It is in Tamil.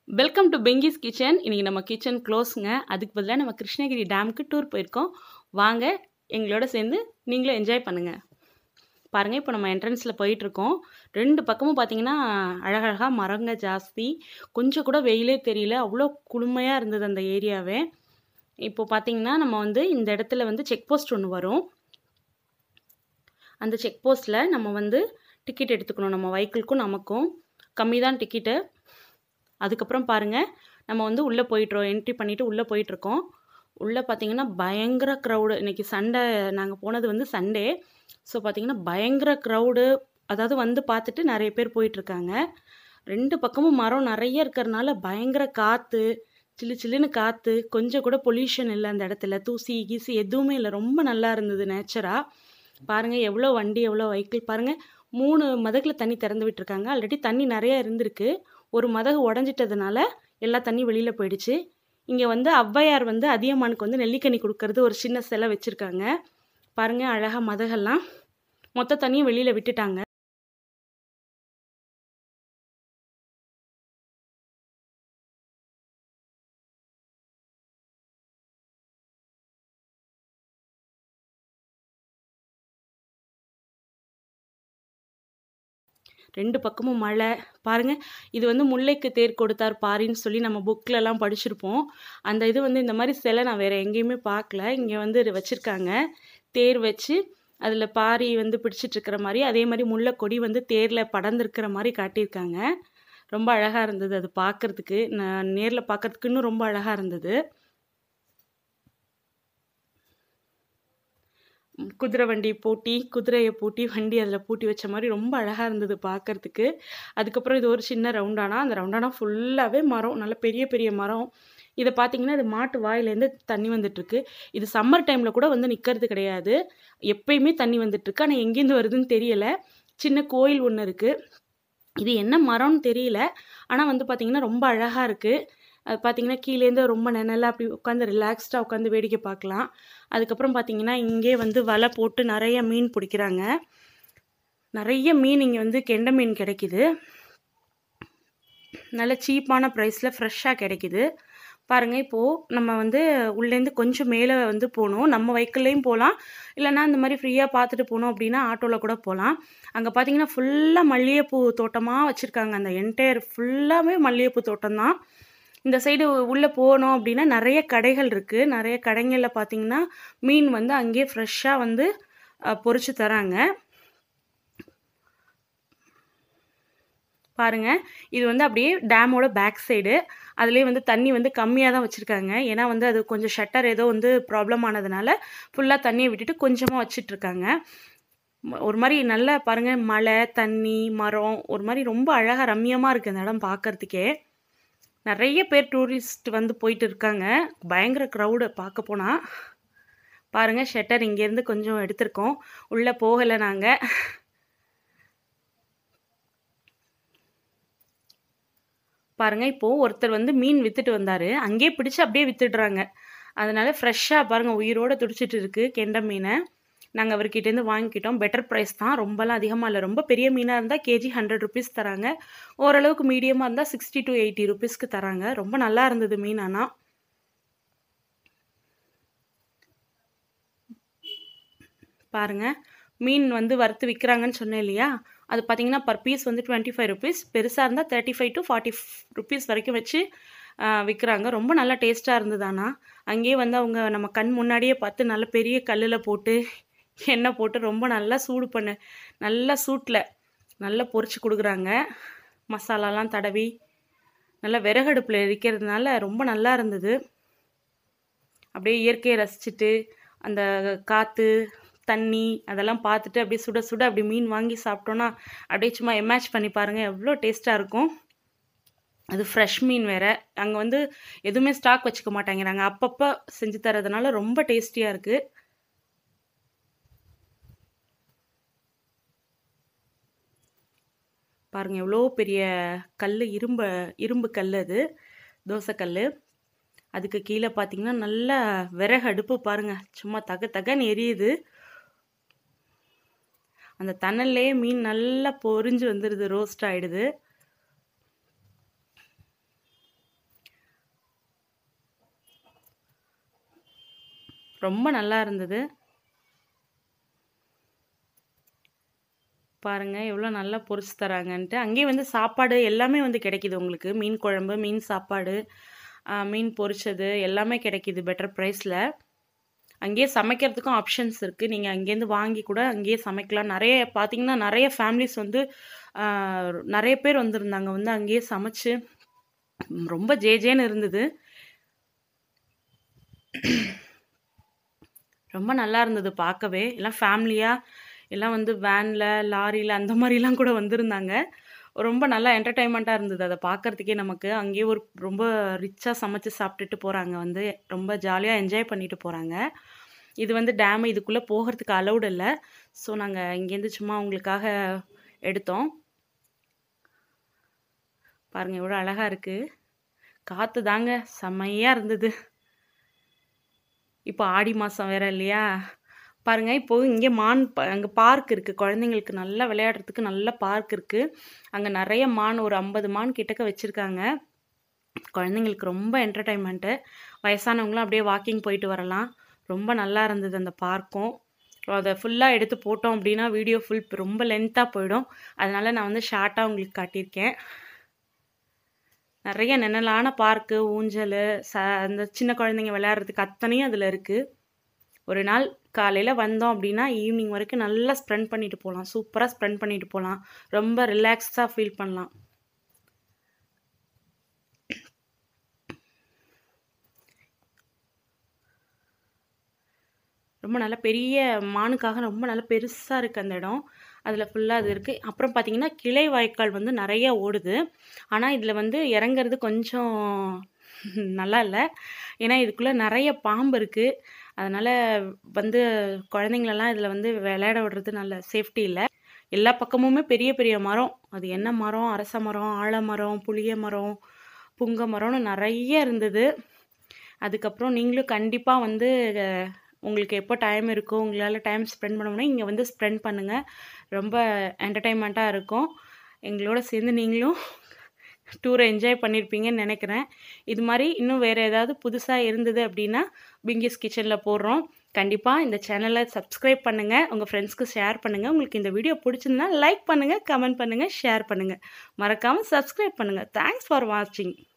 வெல்கம் டு பெங்கிஸ் கிச்சன் இன்றைக்கி நம்ம கிச்சன் க்ளோஸுங்க அதுக்கு பதிலாக நம்ம கிருஷ்ணகிரி டேமுக்கு டூர் போயிருக்கோம் வாங்க எங்களோட சேர்ந்து நீங்களும் என்ஜாய் பண்ணுங்கள் பாருங்கள் இப்போ நம்ம என்ட்ரன்ஸில் போயிட்டுருக்கோம் ரெண்டு பக்கமும் பார்த்தீங்கன்னா அழகழகாக மரங்க ஜாஸ்தி கொஞ்சம் கூட வெயிலே தெரியல அவ்வளோ குளுமையாக இருந்தது அந்த ஏரியாவே இப்போ பார்த்தீங்கன்னா நம்ம வந்து இந்த இடத்துல வந்து செக் போஸ்ட் ஒன்று வரும் அந்த செக் போஸ்ட்டில் நம்ம வந்து டிக்கெட் எடுத்துக்கணும் நம்ம வெஹிக்கிள்க்கும் நமக்கும் கம்மி தான் டிக்கெட்டு அதுக்கப்புறம் பாருங்கள் நம்ம வந்து உள்ளே போயிட்டுறோம் என்ட்ரி பண்ணிவிட்டு உள்ளே போயிட்டுருக்கோம் உள்ளே பார்த்தீங்கன்னா பயங்கர க்ரௌடு இன்றைக்கி சண்டே நாங்கள் போனது வந்து சண்டே ஸோ பார்த்தீங்கன்னா பயங்கர க்ரௌடு அதாவது வந்து பார்த்துட்டு நிறைய பேர் போயிட்டுருக்காங்க ரெண்டு பக்கமும் மரம் நிறைய இருக்கிறனால பயங்கர காற்று சில்லு சில்லுன்னு காற்று கொஞ்சம் கூட பொல்யூஷன் இல்லை அந்த இடத்துல தூசி கீசி எதுவுமே இல்லை ரொம்ப நல்லா இருந்தது நேச்சராக பாருங்கள் எவ்வளோ வண்டி எவ்வளோ வெஹிக்கிள் பாருங்கள் மூணு மதகில் தண்ணி திறந்து விட்டுருக்காங்க ஆல்ரெடி தண்ணி நிறையா இருந்திருக்கு ஒரு மதகு உடஞ்சிட்டதுனால எல்லா தண்ணி வெளியில் போயிடுச்சு இங்கே வந்து ஔவையார் வந்து அதியமானுக்கு வந்து நெல்லிக்கனி கொடுக்கறது ஒரு சின்ன சிலை வச்சுருக்காங்க பாருங்கள் அழகாக மதகெல்லாம் மொத்த தண்ணியும் வெளியில் விட்டுட்டாங்க ரெண்டு பக்கமும் மழை பாருங்கள் இது வந்து முல்லைக்கு தேர் கொடுத்தார் பாரின்னு சொல்லி நம்ம புக்கிலலாம் படிச்சிருப்போம் அந்த இது வந்து இந்த மாதிரி சிலை நான் வேறு எங்கேயுமே பார்க்கல இங்கே வந்து வச்சுருக்காங்க தேர் வச்சு அதில் பாரி வந்து பிடிச்சிட்ருக்கிற மாதிரி அதே மாதிரி முல்லை கொடி வந்து தேரில் படர்ந்துருக்கிற மாதிரி காட்டியிருக்காங்க ரொம்ப அழகாக இருந்தது அது பார்க்குறதுக்கு நான் நேரில் பார்க்குறதுக்கு இன்னும் ரொம்ப அழகாக இருந்தது குதிரை வண்டி பூட்டி குதிரையை பூட்டி வண்டி அதில் பூட்டி வச்ச மாதிரி ரொம்ப அழகாக இருந்தது பார்க்குறதுக்கு அதுக்கப்புறம் இது ஒரு சின்ன ரவுண்டானா அந்த ரவுண்டானா ஃபுல்லாகவே மரம் நல்ல பெரிய பெரிய மரம் இதை பார்த்தீங்கன்னா இது மாட்டு வாயிலேருந்து தண்ணி வந்துட்டுருக்கு இது சம்மர் டைமில் கூட வந்து நிற்கிறது கிடையாது எப்பயுமே தண்ணி வந்துட்டுருக்கு ஆனால் எங்கேருந்து வருதுன்னு தெரியலை சின்ன கோயில் ஒன்று இருக்குது இது என்ன மரம்னு தெரியல ஆனால் வந்து பார்த்திங்கன்னா ரொம்ப அழகாக இருக்குது அது பார்த்திங்கன்னா கீழேருந்து ரொம்ப நிழலாக அப்படி உட்காந்து ரிலாக்ஸ்டாக உட்காந்து வேடிக்கை பார்க்கலாம் அதுக்கப்புறம் பார்த்திங்கன்னா இங்கே வந்து வலை போட்டு நிறைய மீன் பிடிக்கிறாங்க நிறைய மீன் இங்கே வந்து கெண்டை மீன் கிடைக்கிது நல்ல சீப்பான ப்ரைஸில் ஃப்ரெஷ்ஷாக கிடைக்கிது பாருங்கள் இப்போது நம்ம வந்து உள்ளேருந்து கொஞ்சம் மேலே வந்து போகணும் நம்ம வெஹிக்கிள்லேயும் போகலாம் இல்லைனா இந்த மாதிரி ஃப்ரீயாக பார்த்துட்டு போனோம் அப்படின்னா ஆட்டோவில் கூட போகலாம் அங்கே பார்த்தீங்கன்னா ஃபுல்லாக மல்லிகைப்பூ தோட்டமாக வச்சுருக்காங்க அந்த என்டையர் ஃபுல்லாகவே மல்லிகைப்பூ தோட்டம் தான் இந்த சைடு உள்ளே போனோம் அப்படின்னா நிறைய கடைகள் இருக்குது நிறைய கடைகளில் பார்த்தீங்கன்னா மீன் வந்து அங்கேயே ஃப்ரெஷ்ஷாக வந்து பொறிச்சு தராங்க பாருங்கள் இது வந்து அப்படியே டேமோட பேக் சைடு அதுலேயே வந்து தண்ணி வந்து கம்மியாக தான் வச்சுருக்காங்க ஏன்னா வந்து அது கொஞ்சம் ஷட்டர் ஏதோ வந்து ப்ராப்ளம் ஆனதுனால ஃபுல்லாக தண்ணியை விட்டுட்டு கொஞ்சமாக வச்சிட்ருக்காங்க ஒரு மாதிரி நல்ல பாருங்கள் மழை தண்ணி மரம் ஒரு மாதிரி ரொம்ப அழகாக ரம்மியமாக இருக்குது அந்த இடம் பார்க்குறதுக்கே நிறைய பேர் டூரிஸ்ட் வந்து போயிட்டு இருக்காங்க பயங்கர க்ரௌடு பார்க்க போனால் பாருங்கள் ஷட்டர் இங்கேருந்து கொஞ்சம் எடுத்திருக்கோம் உள்ளே போகலை நாங்கள் பாருங்கள் இப்போது ஒருத்தர் வந்து மீன் விற்றுட்டு வந்தார் அங்கேயே பிடிச்சி அப்படியே விற்றுடுறாங்க அதனால ஃப்ரெஷ்ஷாக பாருங்கள் உயிரோடு துடிச்சிட்டு இருக்குது கெண்டை மீனை நாங்கள் அவர்கிட்டேருந்து வாங்கிக்கிட்டோம் பெட்டர் ப்ரைஸ் தான் ரொம்பலாம் அதிகமாக இல்லை ரொம்ப பெரிய மீனாக இருந்தால் கேஜி ஹண்ட்ரட் ருபீஸ் தராங்க ஓரளவுக்கு மீடியமாக இருந்தால் சிக்ஸ்டி டு எயிட்டி ருபீஸ்க்கு தராங்க ரொம்ப நல்லா இருந்தது மீன் ஆனால் பாருங்கள் மீன் வந்து வறுத்து விற்கிறாங்கன்னு சொன்னேன் இல்லையா அது பார்த்தீங்கன்னா பர் பீஸ் வந்து டுவெண்ட்டி ஃபைவ் ருபீஸ் பெருசாக இருந்தால் thirty five to forty rupees வரைக்கும் வச்சு விற்கிறாங்க ரொம்ப நல்லா டேஸ்ட்டாக இருந்தது ஆனால் அங்கேயே வந்து அவங்க நம்ம கண் முன்னாடியே பார்த்து நல்ல பெரிய கல்லில் போட்டு எண்ணெய் போட்டு ரொம்ப நல்லா சூடு பண்ண நல்லா சூட்டில் நல்லா பொரிச்சு கொடுக்குறாங்க மசாலாலாம் தடவி நல்லா விறகடுப்பில் எரிக்கிறதுனால ரொம்ப நல்லா இருந்தது அப்படியே இயற்கையை ரசிச்சுட்டு அந்த காற்று தண்ணி அதெல்லாம் பார்த்துட்டு அப்படியே சுட சுட அப்படி மீன் வாங்கி சாப்பிட்டோன்னா அப்படியே சும்மா எமேஜ் பண்ணி பாருங்கள் எவ்வளோ டேஸ்ட்டாக இருக்கும் அது ஃப்ரெஷ் மீன் வேறு அங்கே வந்து எதுவுமே ஸ்டாக் வச்சுக்க மாட்டேங்கிறாங்க அப்பப்போ செஞ்சு தரதுனால ரொம்ப டேஸ்டியாக இருக்குது பாருங்கள் எவ்வளோ பெரிய கல் இரும்பு இரும்பு கல் அது தோசைக்கல் அதுக்கு கீழே பார்த்தீங்கன்னா நல்லா விறகு அடுப்பு பாருங்கள் சும்மா தக தகன்னு எரியுது அந்த தணல்லே மீன் நல்லா பொரிஞ்சு வந்துடுது ரோஸ்ட் ஆகிடுது ரொம்ப நல்லா இருந்தது பாருங்க எவ்வளோ நல்லா பொரிச்சு தராங்கன்ட்டு அங்கேயே வந்து சாப்பாடு எல்லாமே வந்து கிடைக்கிது உங்களுக்கு மீன் குழம்பு மீன் சாப்பாடு ஆ, மீன் பொரிச்சது எல்லாமே கிடைக்கிது பெட்டர் ப்ரைஸில் அங்கேயே சமைக்கிறதுக்கும் ஆப்ஷன்ஸ் இருக்குது நீங்கள் அங்கேருந்து வாங்கி கூட அங்கேயே சமைக்கலாம் நிறைய பார்த்தீங்கன்னா நிறைய ஃபேமிலிஸ் வந்து ஆ, நிறைய பேர் வந்திருந்தாங்க வந்து அங்கேயே சமைச்சு ம், ரொம்ப ஜே ஜேன்னு இருந்தது ரொம்ப நல்லா இருந்தது பார்க்கவே எல்லாம் ஃபேமிலியாக எல்லாம் வந்து வேனில் லாரியில் அந்த மாதிரிலாம் கூட வந்திருந்தாங்க ரொம்ப நல்லா என்டர்டைன்மெண்ட்டாக இருந்தது அதை பார்க்கறதுக்கே நமக்கு அங்கேயே ஒரு ரொம்ப ரிச்சாக சமைச்சு சாப்பிட்டுட்டு போகிறாங்க வந்து ரொம்ப ஜாலியாக என்ஜாய் பண்ணிட்டு போகிறாங்க இது வந்து டேம் இதுக்குள்ளே போகிறதுக்கு அலௌடு இல்லை ஸோ நாங்கள் இங்கேருந்து சும்மா உங்களுக்காக எடுத்தோம் பாருங்கள் எவ்வளோ அழகாக இருக்குது காற்று தாங்க செம்மையாக இருந்தது இப்போ ஆடி மாதம் வேற இல்லையா பாருங்க இப்போ இங்கே மான் அங்கே பார்க் இருக்குது குழந்தைங்களுக்கு நல்லா விளையாடுறதுக்கு நல்ல பார்க் இருக்குது அங்கே நிறைய மான் ஒரு ஐம்பது மான் கிட்டக்க வச்சுருக்காங்க குழந்தைங்களுக்கு ரொம்ப என்டர்டைன்மெண்ட்டு வயசானவங்களும் அப்படியே வாக்கிங் போயிட்டு வரலாம் ரொம்ப நல்லா இருந்தது அந்த பார்க்கும் அதை ஃபுல்லாக எடுத்து போட்டோம் அப்படின்னா வீடியோ ஃபுல் ரொம்ப லென்த்தாக போயிடும் அதனால நான் வந்து ஷார்ட்டாக உங்களுக்கு காட்டியிருக்கேன் நிறைய நிழலான பார்க்கு ஊஞ்சல் ச அந்த சின்ன குழந்தைங்க விளையாடுறதுக்கு அத்தனையும் அதில் இருக்குது ஒரு நாள் காலையில் வந்தோம் அப்படின்னா ஈவினிங் வரைக்கும் நல்லா ஸ்பெண்ட் பண்ணிட்டு போகலாம் சூப்பராக ஸ்பெண்ட் பண்ணிட்டு போகலாம் ரொம்ப ரிலாக்ஸ்டாக ஃபீல் பண்ணலாம் ரொம்ப நல்ல பெரிய மானுக்காக ரொம்ப நல்ல பெருசாக இருக்குது அந்த இடம் அதில் ஃபுல்லாக அது இருக்குது அப்புறம் பார்த்தீங்கன்னா கிளை வாய்க்கால் வந்து நிறைய ஓடுது ஆனால் இதில் வந்து இறங்குறது கொஞ்சம் நல்லா இல்லை ஏன்னா இதுக்குள்ளே நிறைய பாம்பு இருக்குது அதனால் வந்து குழந்தைங்களெல்லாம் இதில் வந்து விளையாட விடுறது நல்ல சேஃப்டி இல்லை எல்லா பக்கமுமே பெரிய பெரிய மரம் அது என்ன மரம் அரச மரம் ஆலமரம் புளிய மரம் புங்க மரம்னு நிறைய இருந்தது அதுக்கப்புறம் நீங்களும் கண்டிப்பாக வந்து அஹ், உங்களுக்கு எப்போ டைம் இருக்கோ உங்களால் டைம் ஸ்பெண்ட் பண்ண முடியும் இங்கே வந்து ஸ்பெண்ட் பண்ணுங்கள் ரொம்ப என்டர்டைன்மெண்ட்டாக இருக்கும் எங்களோட சேர்ந்து நீங்களும் டூரை என்ஜாய் பண்ணியிருப்பீங்கன்னு நினைக்கிறேன் இது மாதிரி இன்னும் வேறு ஏதாவது புதுசாக இருந்தது அப்படின்னா பிங்கிஸ் கிச்சனில் போடுறோம் கண்டிப்பாக இந்த சேனலை சப்ஸ்கிரைப் பண்ணுங்கள் உங்கள் ஃப்ரெண்ட்ஸ்க்கு ஷேர் பண்ணுங்கள் உங்களுக்கு இந்த வீடியோ பிடிச்சிருந்தா லைக் பண்ணுங்கள் கமெண்ட் பண்ணுங்கள் ஷேர் பண்ணுங்கள் மறக்காமல் சப்ஸ்கிரைப் பண்ணுங்கள் தேங்க்ஸ் ஃபார் வாட்சிங்